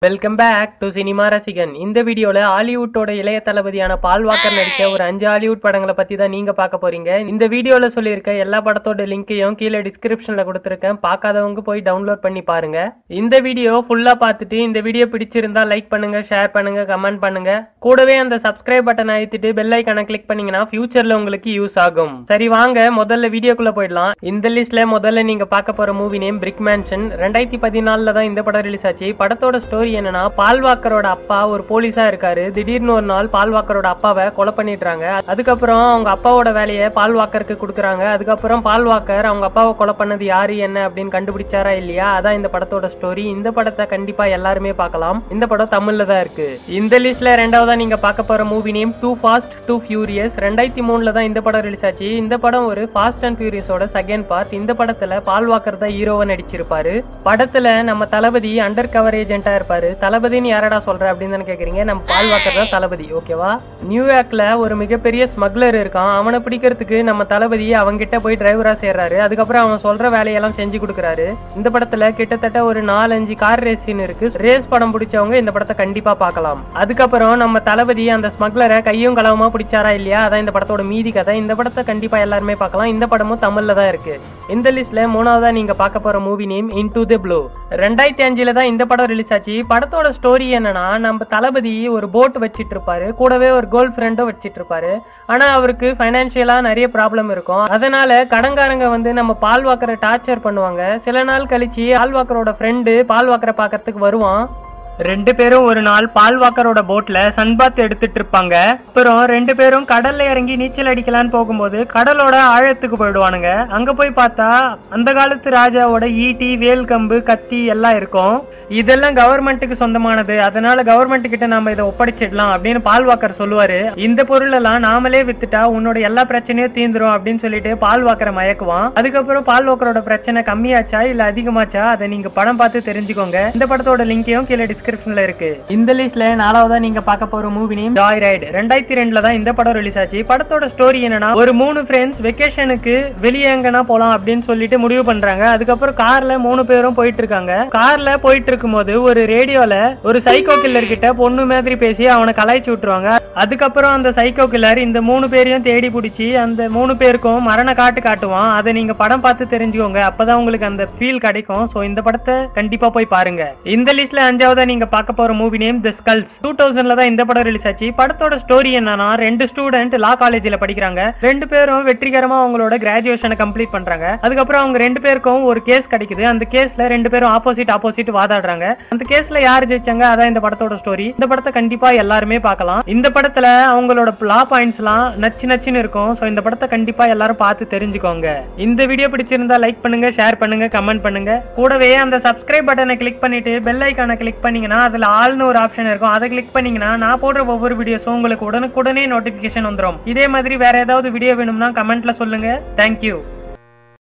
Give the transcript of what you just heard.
welcome back to cinema ரசிகன் இந்த வீடியோல ஹாலிவுட்டோட இளைய தளபதியான பால் வாக்கர் நடிச்ச ஒரு அஞ்சு ஹாலிவுட் படங்களை பத்தி தான் நீங்க பார்க்க போறீங்க இந்த வீடியோல சொல்லியிருக்க எல்லா படத்தோட லிங்கையும் கீழே டிஸ்கிரிப்ஷன்ல கொடுத்துருக்கேன் பார்க்காதவங்க போய் டவுன்லோட் பண்ணி பாருங்க இந்த வீடியோ ஃபுல்லா பார்த்துட்டு இந்த வீடியோ பிடிச்சிருந்தா லைக் பண்ணுங்க ஷேர் பண்ணுங்க கமெண்ட் பண்ணுங்க கூடவே அந்த சப்ஸ்கிரைப் பட்டன் அழுத்திட்டு பெல் ஐக்கான கிளிக் பண்ணீங்கன்னா ஃபியூச்சர்ல உங்களுக்கு யூஸ் ஆகும் சரி வாங்க முதல்ல வீடியோக்குள்ள போயிடலாம் இந்த லிஸ்ட்ல முதல்ல நீங்க பார்க்க போற மூவி நேம் பிரிக் மேன்ஷன் ரெண்டாயிரத்தி பதினாலுல தான் இந்த படம் ரிலீஸ் ஆச்சு படத்தோட ஸ்டோரி என்னன்னா பால்வாக்கரோட அப்பா ஒரு போலீஸா இருக்காரு திடீர்னு ஒரு நாள் பால்வாக்கரோட அப்பாவை கொலை பண்ணிடுறாங்க அதுக்கப்புறம் அவங்க அப்பாவோட வேலையை பால்வாக்கருக்கு கொடுக்குறாங்க அதுக்கப்புறம் பால்வாக்கர் அவங்க அப்பாவை கொலை பண்ணது யாரு என்ன அப்படின்னு கண்டுபிடிச்சாரா இல்லையா அதான் இந்த படத்தோட ஸ்டோரி இந்த படத்தை கண்டிப்பா எல்லாருமே பார்க்கலாம் இந்த படம் தமிழ்ல தான் இருக்கு இந்த லிஸ்ட்ல ரெண்டாவதா நீங்க பார்க்க போற movie name two fast two furious ரெண்டாயிரத்தி மூணுல தான் இந்த படம் ரிலீஸ் ஆச்சு இந்த படம் ஒரு ஃபாஸ்ட் அண்ட் ஃபியூரியஸோட செகண்ட் பார்ட் இந்த படத்துல பால்வாக்கர் தான் ஹீரோவா நடிச்சிருப்பாரு படத்துல நம்ம தளபதி அண்டர் கவர் ஏஜென்ட்டா இருப்பாரு தளபதின்னு யாரடா சொல்ற அப்படின்னு தானே கேக்குறீங்க நம்ம பால்வாக்கர் தான் தளபதி ஓகேவா நியூயார்க்ல ஒரு மிகப்பெரிய ஸ்மக்லர் இருக்கான் அவனை பிடிக்கிறதுக்கு நம்ம தளபதி அவன்கிட்ட போய் டிரைவரா சேர்றாரு அதுக்கப்புறம் அவன் சொல்ற வேலையெல்லாம் செஞ்சு கொடுக்குறாரு இந்த படத்துல கிட்டத்தட்ட ஒரு நாலஞ்சு கார் ரேஸ் சீன் இருக்கு ரேஸ் படம் பிடிச்சவங்க இந்த படத்தை கண்டிப்பா பார்க்கலாம் அதுக்கப்புறம் நம்ம தளபதி அந்த ஸ்மக்லரை கையும் களவுமா பிடிச்சாரா இல்லையா அதான் இந்த படத்தோட மீதி கதை இந்த படத்தை கண்டிப்பா எல்லாருமே பார்க்கலாம் இந்த படமும் தமிழ்ல தான் இருக்கு இந்த லிஸ்ட்ல மூணாவதா நீங்க பார்க்க போற movie name into the blue ரெண்டாயிரத்தி அஞ்சுல தான் இந்த படம் ரிலீஸ் ஆச்சு படத்தோட ஸ்டோரி என்னன்னா நம்ம தளபதி ஒரு போட் வச்சிட்டு இருப்பாரு கூடவே ஒரு கேர்ள் ஃப்ரெண்டும் வச்சிட்டு இருப்பாரு ஆனா அவருக்கு ஃபைனான்சியலா நிறைய ப்ராப்ளம் இருக்கும் அதனால கடன்காரங்க வந்து நம்ம பால்வாக்கரை டார்ச்சர் பண்ணுவாங்க சில நாள் கழிச்சு பால்வாக்கரோட ஃப்ரெண்டு பால்வாக்கரை பார்க்கறதுக்கு வருவான் ரெண்டு பேரும் ஒரு நாள் பால்வாக்கரோட போட்ல சன்பாத் எடுத்துட்டு இருப்பாங்க அப்புறம் ரெண்டு பேரும் கடல்ல இறங்கி நீச்சல் அடிக்கலான்னு போகும்போது கடலோட ஆழத்துக்கு போயிடுவானுங்க அங்க போய் பார்த்தா அந்த காலத்து ராஜாவோட ஈட்டி வேல் கம்பு கத்தி எல்லாம் இருக்கும் இதெல்லாம் கவர்மெண்ட்டுக்கு சொந்தமானது அதனால கவர்மெண்ட் கிட்ட நாம இதை ஒப்படைச்சிடலாம் அப்படின்னு பால்வாக்கர் சொல்லுவாரு இந்த பொருள் எல்லாம் நாமளே வித்துட்டா உன்னோட எல்லா பிரச்சனையும் தீந்துரும் அப்படின்னு சொல்லிட்டு பால்வாக்கரை மயக்குவான் அதுக்கப்புறம் பால்வாக்கரோட பிரச்சனை கம்மியாச்சா இல்ல அதிகமாச்சா அதை நீங்க படம் பார்த்து தெரிஞ்சுக்கோங்க இந்த படத்தோட லிங்கையும் கீழே டிஸ்கிரிப்ஷன்ல இருக்கு இந்த லிஸ்ட்ல நாலாவதா நீங்க பார்க்க போற மூவி நேம் ஜாய் ரைட் ரெண்டாயிரத்தி ரெண்டுல தான் இந்த படம் ரிலீஸ் ஆச்சு படத்தோட ஸ்டோரி என்னன்னா ஒரு மூணு ஃப்ரெண்ட்ஸ் வெக்கேஷனுக்கு வெளியே எங்கன்னா போலாம் அப்படின்னு சொல்லிட்டு முடிவு பண்றாங்க அதுக்கப்புறம் கார்ல மூணு பேரும் போயிட்டு இருக்காங்க கார்ல போயிட்டு இருக்கும்போது ஒரு ரேடியோல ஒரு சைக்கோ கில்லர் கிட்ட பொண்ணு மாதிரி பேசி அவனை கலாய்ச்சி விட்டுருவாங்க அதுக்கப்புறம் அந்த சைக்கோ கில்லர் இந்த மூணு பேரையும் தேடி பிடிச்சி அந்த மூணு பேருக்கும் மரண காட்டு காட்டுவான் அதை நீங்க படம் பார்த்து தெரிஞ்சுக்கோங்க அப்பதான் உங்களுக்கு அந்த ஃபீல் கிடைக்கும் சோ இந்த படத்தை கண்டிப்பா போய் பாருங்க இந்த லிஸ்ட்ல அஞ்சாவதா நீங்க பார்க்க போற movie name the skulls two தௌசண்ட்ல தான் இந்த படம் ரிலீஸ் ஆச்சு படத்தோட ஸ்டோரி என்னன்னா ரெண்டு ஸ்டூடெண்ட் லா காலேஜ்ல படிக்கிறாங்க ரெண்டு பேரும் வெற்றிகரமா அவங்களோட கிராஜுவேஷனை கம்ப்ளீட் பண்றாங்க அதுக்கப்புறம் அவங்க ரெண்டு பேருக்கும் ஒரு கேஸ் கிடைக்குது அந்த கேஸ்ல ரெண்டு பேரும் ஆப்போசிட் ஆப்போசிட் வாதாடுறாங்க அந்த கேஸ்ல யார் ஜெயிச்சாங்க அதான் இந்த படத்தோட ஸ்டோரி இந்த படத்தை கண்டிப்பா எல்லாருமே பார்க்கலாம் இந்த படத்துல அவங்களோட லா பாயிண்ட்ஸ் எல்லாம் நச்சு நச்சுன்னு இருக்கும் சோ இந்த படத்தை கண்டிப்பா எல்லாரும் பார்த்து தெரிஞ்சுக்கோங்க இந்த வீடியோ பிடிச்சிருந்தா லைக் பண்ணுங்க ஷேர் பண்ணுங்க கமெண்ட் பண்ணுங்க கூடவே அந்த சப்ஸ்கிரைப் பட்டனை கிளிக் பண்ணிட்டு பெல் ஐக்கானை கிளிக் பண்ணீங்கன்னா அதுல ஆல்னு ஒரு ஆப்ஷன் இருக்கும் அதை கிளிக் பண்ணீங்கன்னா நான் போடுற ஒவ்வொரு வீடியோஸும் உங்களுக்கு உடனுக்குடனே நோட்டிபிகேஷன் வந்துடும் இதே மாதிரி வேற ஏதாவது வீடியோ வேணும்னா கமெண்ட்ல சொல்லுங்க தேங்க்யூ